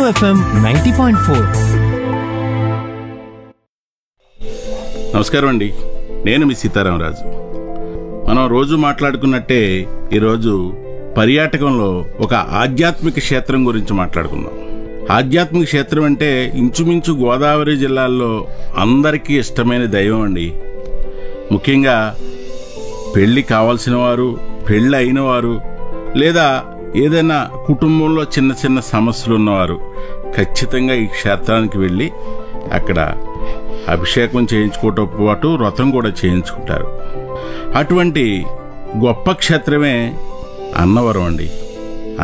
FM ninety point four నమస్కారం అండి నేను మీ సీతారామరాజు మనం రోజు మాట్లాడుకున్నట్టే ఈరోజు పర్యాటకంలో ఒక ఆధ్యాత్మిక క్షేత్రం గురించి మాట్లాడుకుందాం ఆధ్యాత్మిక క్షేత్రం అంటే ఇంచుమించు గోదావరి జిల్లాల్లో అందరికీ ఇష్టమైన దైవం అండి ముఖ్యంగా పెళ్లి కావాల్సిన వారు పెళ్ళి అయిన వారు లేదా ఏదైనా కుటుంబంలో చిన్న చిన్న సమస్యలు ఉన్నవారు ఖచ్చితంగా ఈ క్షేత్రానికి వెళ్ళి అక్కడ అభిషేకం చేయించుకోవటం పాటు వ్రతం కూడా చేయించుకుంటారు అటువంటి గొప్ప క్షేత్రమే అన్నవరం అండి